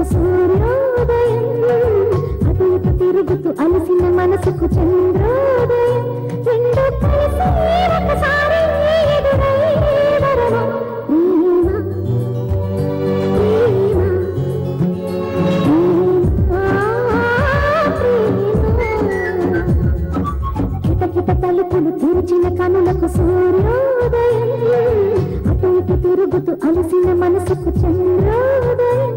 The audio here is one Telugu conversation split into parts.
సూర్యోదయం అటు ఇటు తిరుగుతూ అలసిన మనసుకు చంద్రోదయం రెండు కలిసి ఒకసారి ఎదురై వరమ ప్రేమ కిటకిట తలుపులు తెరిచిన కనులకు సూర్యోదయం అటు ఇటు తిరుగుతూ అలసిన మనసుకు చంద్రోదయం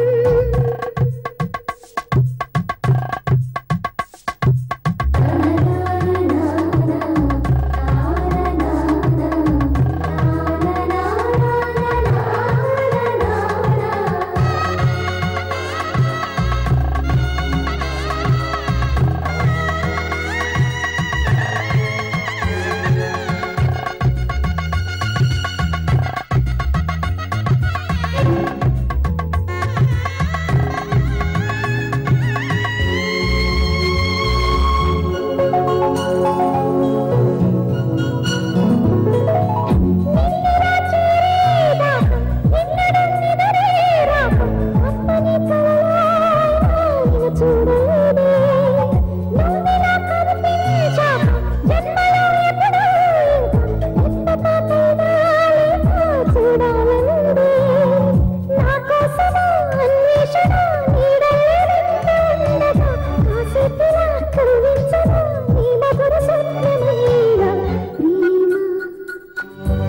ప్రేమ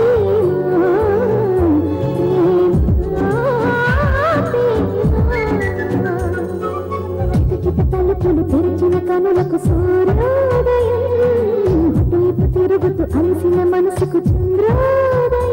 తలుపులు తెరిచిన కనులకు సూర్యోదయం అటు ఇటు తిరుగుతూ అలసిన మనసుకు చంద్రోదయం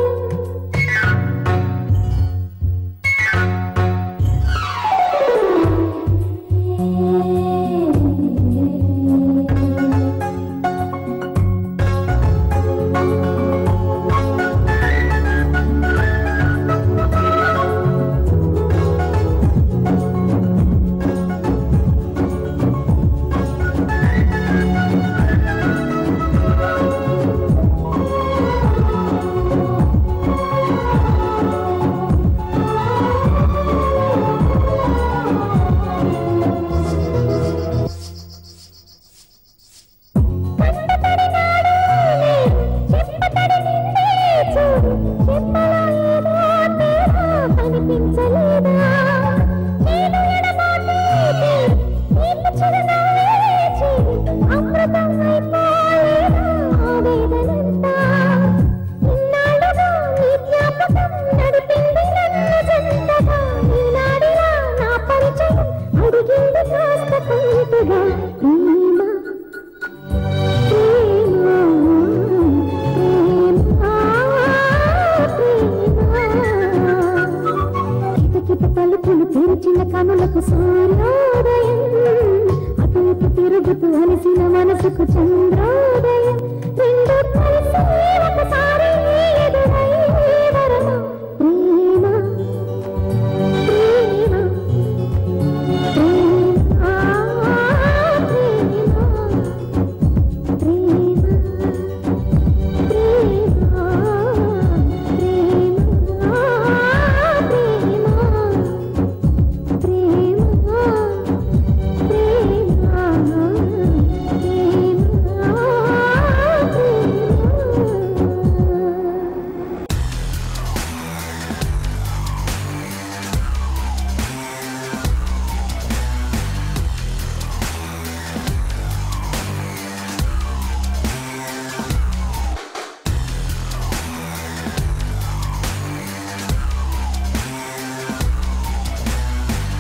అడిగింది కాస్త కొంతగా ప్రేమ తలుపులు తెరిచిన కనులకు సూర్యోదయం అటు ఇటు తిరుగుతూ అలసిన మనసుకు చంద్రోదయం రెండు కలిసి